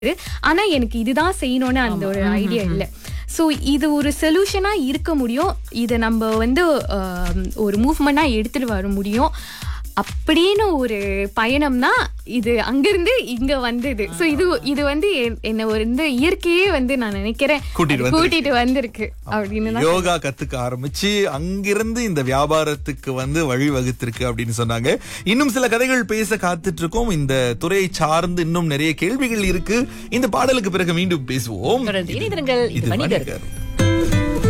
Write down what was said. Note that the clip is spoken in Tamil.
ஆனா எனக்கு இதுதான் செய்யணும்னு அந்த ஒரு ஐடியா இல்ல ஸோ இது ஒரு சொல்யூஷனா இருக்க முடியும் இதை நம்ம வந்து ஆம், ஒரு மூவ்மெண்டா எடுத்துட்டு வர முடியும் அப்படின்னு ஒரு பயணம்னா இது அங்கிருந்து இங்க வந்தது ஸோ இது இது வந்து என்- என்ன ஒரு இந்த இயற்கையே வந்து நான் நினைக்கிறேன் கூட்டிட்டு அது கூட்டிட்டு வந்திருக்கு அப்படின்னு தான் யோகா கத்துக்க ஆரம்பிச்சு அங்கிருந்து இந்த வியாபாரத்துக்கு வந்து வழிவகுத்திருக்கு அப்படின்னு சொன்னாங்க இன்னும் சில கதைகள் பேச காத்துட்டு இருக்கோம் இந்த துறையை சார்ந்து இன்னும் நிறைய கேள்விகள் இருக்கு இந்த பாடலுக்கு பிறகு மீண்டும் பேசுவோம் தொடர்ந்து இணைந்திருங்கள் இது இது வணிகர் வணிகர்